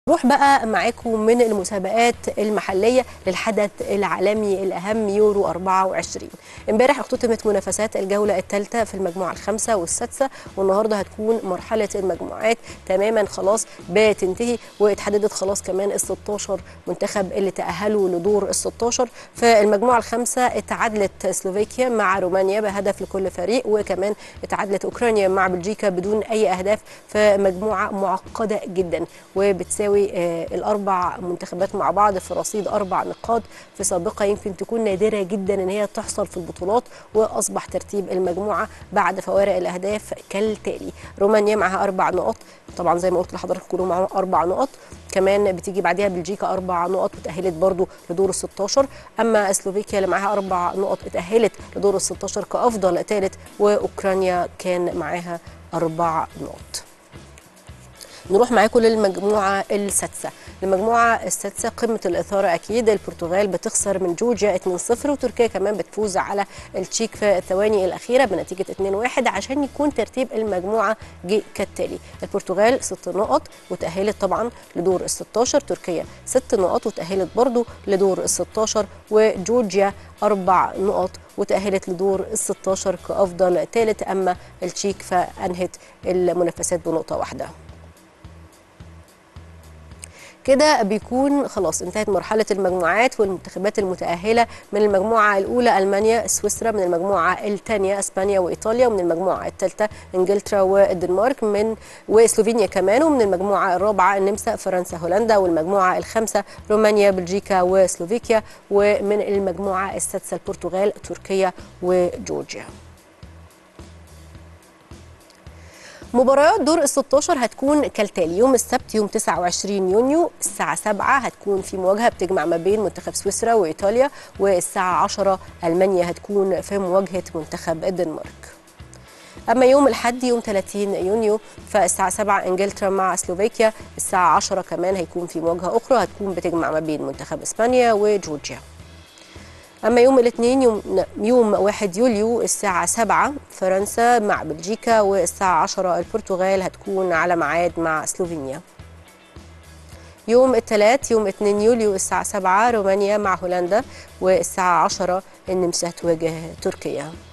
نروح بقى معاكم من المسابقات المحلية للحدث العالمي الأهم يورو 24 امبارح اختتمت منافسات الجولة الثالثة في المجموعة الخامسة والسادسة والنهاردة هتكون مرحلة المجموعات تماما خلاص بتنتهي واتحددت خلاص كمان ال 16 منتخب اللي تأهلوا لدور ال 16 في المجموعة الخامسة اتعادلت سلوفيكيا مع رومانيا بهدف لكل فريق وكمان اتعادلت أوكرانيا مع بلجيكا بدون أي أهداف في مجموعة معقدة جدا وبتساوي تساوي الاربع منتخبات مع بعض في رصيد اربع نقاط في سابقه يمكن تكون نادره جدا ان هي تحصل في البطولات واصبح ترتيب المجموعه بعد فوارق الاهداف كالتالي رومانيا معها اربع نقط طبعا زي ما قلت لحضرتك كلهم معاهم اربع نقط كمان بتيجي بعدها بلجيكا اربع نقط وتاهلت برضو لدور ال 16 اما سلوفيكيا اللي معاها اربع نقط اتاهلت لدور ال 16 كافضل ثالث واوكرانيا كان معاها اربع نقط نروح معاكم للمجموعه السادسه المجموعه السادسه قمه الاثاره اكيد البرتغال بتخسر من جورجيا 2-0 وتركيا كمان بتفوز على التشيك في الثواني الاخيره بنتيجه 2-1 عشان يكون ترتيب المجموعه جي كالتالي البرتغال 6 نقط وتاهلت طبعا لدور ال 16 تركيا 6 نقط وتاهلت برضو لدور ال 16 وجورجيا اربع نقط وتأهلت لدور ال 16 كأفضل ثالث أما التشيك فأنهت المنافسات بنقطة واحدة كده بيكون خلاص انتهت مرحله المجموعات والمنتخبات المتاهله من المجموعه الاولى المانيا سويسرا من المجموعه الثانيه اسبانيا وايطاليا ومن المجموعه الثالثه انجلترا والدنمارك من وسلوفينيا كمان ومن المجموعه الرابعه النمسا فرنسا هولندا والمجموعه الخامسه رومانيا بلجيكا وسلوفيكيا ومن المجموعه السادسه البرتغال تركيا وجورجيا مباريات دور ال 16 هتكون كالتالي يوم السبت يوم 29 يونيو الساعة 7 هتكون في مواجهة بتجمع ما بين منتخب سويسرا وإيطاليا والساعة 10 ألمانيا هتكون في مواجهة منتخب الدنمارك أما يوم الحد يوم 30 يونيو فالساعة 7 إنجلترا مع سلوفاكيا الساعة 10 كمان هيكون في مواجهة أخرى هتكون بتجمع ما بين منتخب إسبانيا وجورجيا أما يوم الاثنين يوم, يوم 1 يوليو الساعة 7 فرنسا مع بلجيكا والساعة 10 البرتغال هتكون على ميعاد مع سلوفينيا يوم الثلاث يوم 2 يوليو الساعة 7 رومانيا مع هولندا والساعة 10 النمسا تواجه تركيا